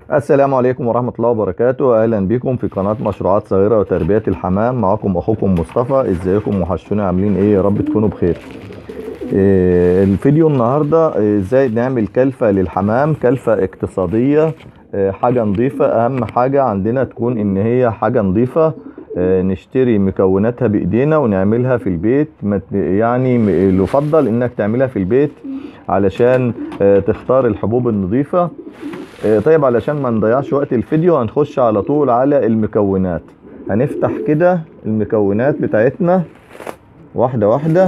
السلام عليكم ورحمة الله وبركاته أهلا بكم في قناة مشروعات صغيرة وتربية الحمام معكم أخوكم مصطفى ازيكم وحشتونا عاملين ايه يا رب تكونوا بخير إيه الفيديو النهاردة إيه، ازاي نعمل كلفة للحمام كلفة اقتصادية إيه، حاجة نظيفة أهم حاجة عندنا تكون إن هي حاجة نظيفة إيه، نشتري مكوناتها بإيدينا ونعملها في البيت ما ت- يعني م- يفضل إنك تعملها في البيت علشان آه، تختار الحبوب النظيفة آه، طيب علشان ما نضيعش وقت الفيديو هنخش على طول على المكونات هنفتح كده المكونات بتاعتنا واحدة واحدة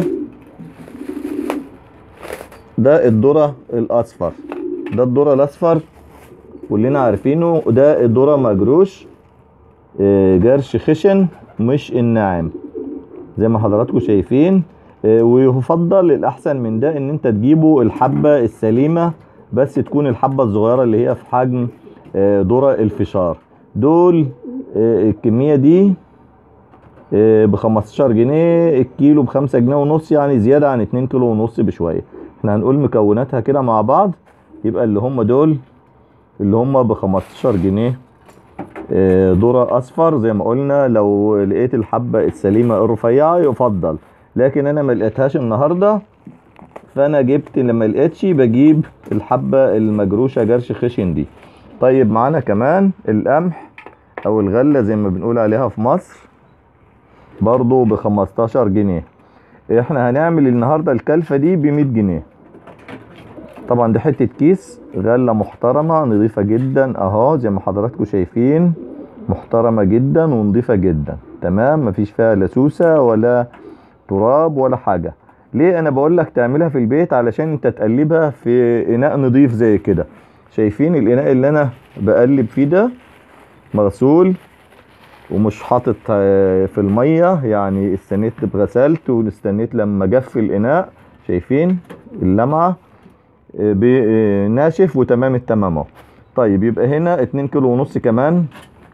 ده الذرة الأصفر ده الذرة الأصفر كلنا عارفينه ده الذرة مجروش آه، جرش خشن مش الناعم زي ما حضراتكم شايفين آه، ويفضل الأحسن من ده إن أنت تجيبوا الحبة السليمة بس تكون الحبة الصغيرة اللي هي في حجم آه، ذرة الفشار دول آه، الكمية دي ب 15 جنيه الكيلو بخمسة جنيه ونص يعني زيادة عن 2 كيلو ونص بشوية احنا هنقول مكوناتها كده مع بعض يبقى اللي هم دول اللي هم ب 15 جنيه آه، ذرة اصفر زي ما قلنا لو لقيت الحبة السليمة الرفيعة يفضل لكن انا ما لقيتهاش النهاردة فانا جبت لما لقيتش بجيب الحبة المجروشة جرش خشن دي طيب معانا كمان القمح او الغلة زي ما بنقول عليها في مصر برضو ب 15 جنيه احنا هنعمل النهاردة الكلفة دي ب 100 جنيه طبعا دي حتة كيس غلة محترمة نظيفة جدا اهو زي ما حضراتكم شايفين محترمة جدا ونظيفة جدا تمام مفيش فيها لا سوسة ولا تراب ولا حاجة ليه انا بقول لك تعملها في البيت علشان انت تقلبها في اناء نظيف زي كده شايفين الاناء اللي انا بقلب فيه ده مغسول ومش حاطط آه، في الميه يعني استنيت بغسلت واستنيت لما جف الاناء شايفين اللمعه آه، ب- آه، ناشف وتمام التمام اهو طيب يبقى هنا اتنين كيلو ونص كمان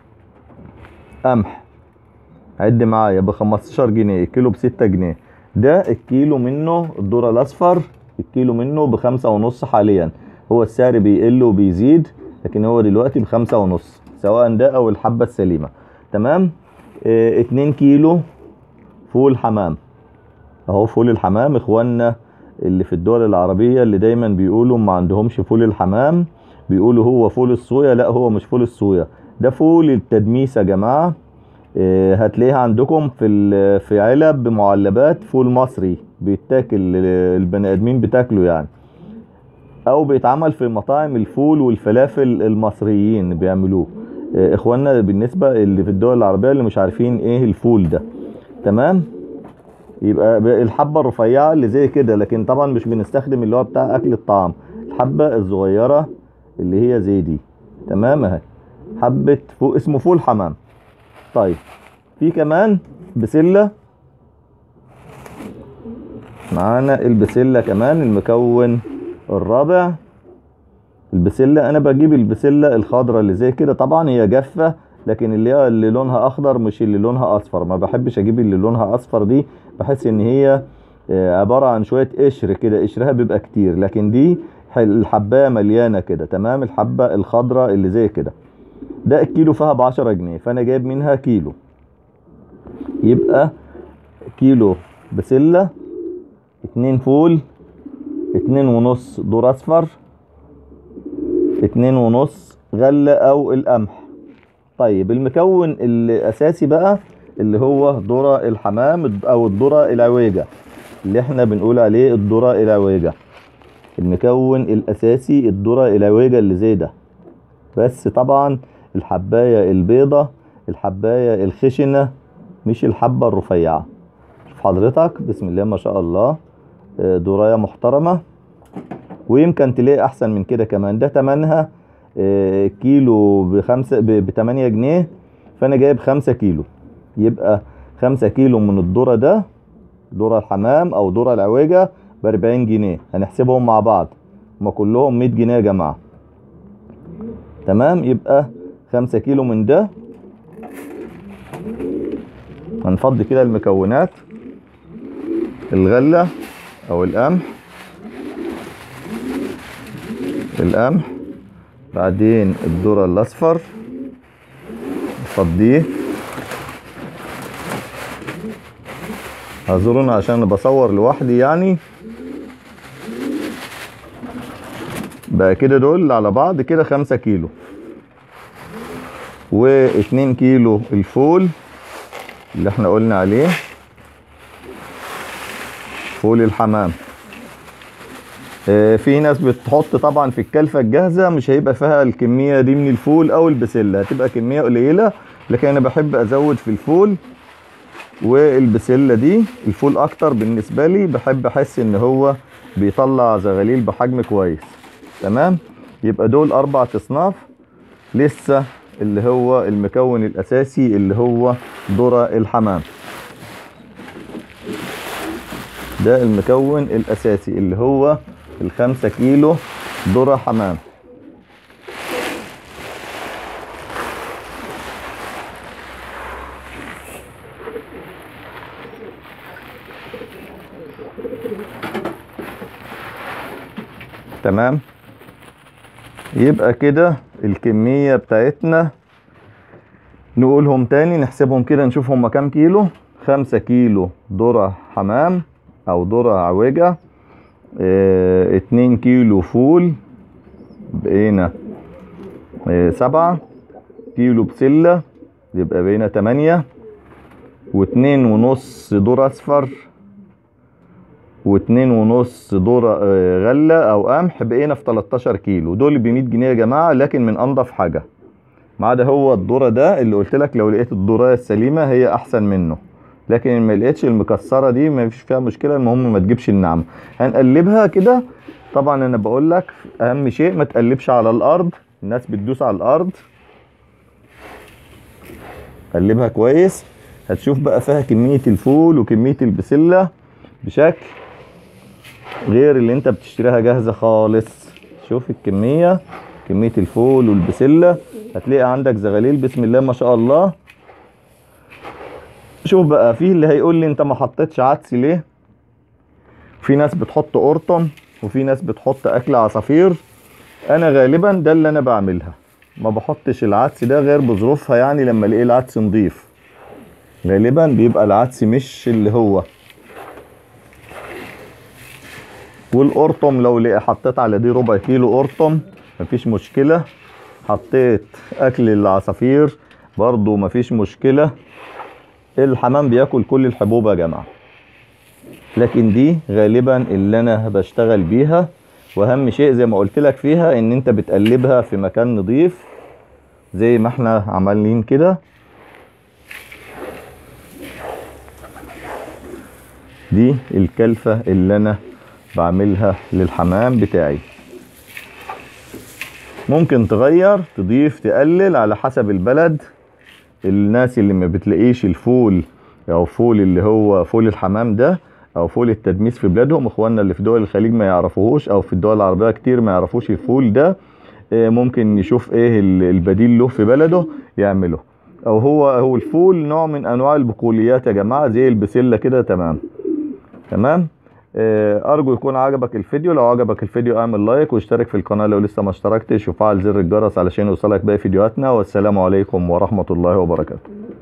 قمح عد معايا ب 15 جنيه الكيلو بستة جنيه ده الكيلو منه الذرة الأصفر الكيلو منه بخمسة ونص حاليا هو السعر بيقل وبيزيد لكن هو دلوقتي بخمسة ونص سواء ده أو الحبة السليمة تمام اه اتنين كيلو فول حمام اهو فول الحمام اخواننا اللي في الدول العربية اللي دايما بيقولوا ما عندهمش فول الحمام بيقولوا هو فول الصويا لا هو مش فول الصويا ده فول التدميس يا جماعة آه، هتلاقيها عندكم في ال- في علب معلبات فول مصري بيتاكل آه، البني ادمين بتاكله يعني او بيتعمل في مطاعم الفول والفلافل المصريين بيعملوه آه، اخواننا بالنسبه اللي في الدول العربيه اللي مش عارفين ايه الفول ده تمام يبقى ب- الحبه الرفيعه اللي زي كده لكن طبعا مش بنستخدم اللي هو بتاع اكل الطعام الحبه الصغيره اللي هي زي دي تمام اهي حبه فوق اسمه فول حمام طيب في كمان بسلة معانا البسلة كمان المكون الرابع البسلة انا بجيب البسلة الخضراء اللي زي كده طبعا هي جافة لكن اللي هي اللي لونها اخضر مش اللي لونها اصفر ما بحبش اجيب اللي لونها اصفر دي بحس ان هي آه، عبارة عن شوية قشر كده قشرها بيبقى كتير لكن دي ح- الحباية مليانة كده تمام الحبة الخضراء اللي زي كده ده الكيلو فيها بعشرة جنيه فانا جايب منها كيلو يبقى كيلو بسلة اتنين فول اتنين ونص دور اصفر اتنين ونص غلة او القمح طيب المكون الاساسي بقى اللي هو ذرة الحمام الد- او الذرة العويجة اللي احنا بنقول عليه الذرة العويجة المكون الاساسي الذرة العويجة اللي زي ده بس طبعا الحباية البيضة الحباية الخشنة مش الحبة الرفيعة شوف حضرتك بسم الله ما شاء الله آه، دراية محترمة ويمكن تلاقي احسن من كده كمان ده تمنها آه، كيلو بخمسة ب- بتمانية جنيه فانا جايب خمسة كيلو يبقى خمسة كيلو من الذرة ده ذرة الحمام او ذرة العويجة باربعين جنيه هنحسبهم مع بعض هما كلهم مية جنيه يا جماعة تمام يبقى خمسة كيلو من ده هنفضي كده المكونات الغلة او القمح القمح بعدين الذرة الاصفر نفضيه اعذروني عشان بصور لوحدي يعني بقى كده دول على بعض كده خمسة كيلو واتنين كيلو الفول اللي احنا قلنا عليه فول الحمام اه في ناس بتحط طبعا في الكلفة الجاهزة مش هيبقى فيها الكمية دي من الفول او البسلة هتبقى كمية قليلة لكن انا بحب ازود في الفول والبسلة دي الفول اكتر بالنسبة لي بحب احس ان هو بيطلع زغاليل بحجم كويس تمام يبقى دول اربع اصناف لسه اللي هو المكون الاساسي اللي هو ذرة الحمام ده المكون الاساسي اللي هو الخمسة كيلو ذرة حمام تمام يبقى كده الكمية بتاعتنا نقولهم تاني نحسبهم كده نشوف هما كام كيلو خمسة كيلو ذرة حمام او ذرة عوجة اه اتنين كيلو فول بقينا اه سبعة كيلو بسلة يبقى بقينا تمانية واتنين ونص ذرة اصفر واتنين ونص ذرة اه غلة او قمح بقينا في 13 كيلو دول ب 100 جنيه يا جماعة لكن من انضف حاجة ما عدا هو الذرة ده اللي قلت لك لو لقيت الذرة السليمة هي احسن منه لكن ما لقيتش المكسرة دي ما فيش فيها مشكلة المهم ما تجيبش النعم هنقلبها كده طبعا انا بقول لك اهم شيء ما تقلبش على الارض الناس بتدوس على الارض قلبها كويس هتشوف بقى فيها كمية الفول وكمية البسلة بشكل غير اللي انت بتشتريها جاهزة خالص شوف الكمية كمية الفول والبسلة هتلاقي عندك زغاليل بسم الله ما شاء الله شوف بقى في اللي هيقول لي انت ما حطيتش عدس ليه في ناس بتحط قرطم وفي ناس بتحط اكل عصافير انا غالبا ده اللي انا بعملها ما بحطش العدس ده غير بظروفها يعني لما الاقي العدس نضيف غالبا بيبقى العدس مش اللي هو والقرطم لو لقى حطيت على دي ربع كيلو قرطم مفيش مشكلة حطيت اكل العصافير برضو مفيش مشكلة الحمام بياكل كل الحبوب يا جماعة لكن دي غالبا اللي انا بشتغل بيها واهم شيء زي ما قلت لك فيها ان انت بتقلبها في مكان نظيف زي ما احنا عمالين كده دي الكلفة اللي انا بعملها للحمام بتاعي ممكن تغير تضيف تقلل على حسب البلد الناس اللي ما بتلاقيش الفول او فول اللي هو فول الحمام ده او فول التدميس في بلادهم اخواننا اللي في دول الخليج ما يعرفوهوش او في الدول العربية كتير ما يعرفوش الفول ده ممكن يشوف ايه البديل له في بلده يعمله او هو هو الفول نوع من انواع البقوليات يا جماعة زي البسلة كده تمام تمام ارجو يكون عجبك الفيديو لو عجبك الفيديو اعمل لايك واشترك في القناة لو لسه ما اشتركتش وفعل زر الجرس علشان يوصلك باقي فيديوهاتنا والسلام عليكم ورحمة الله وبركاته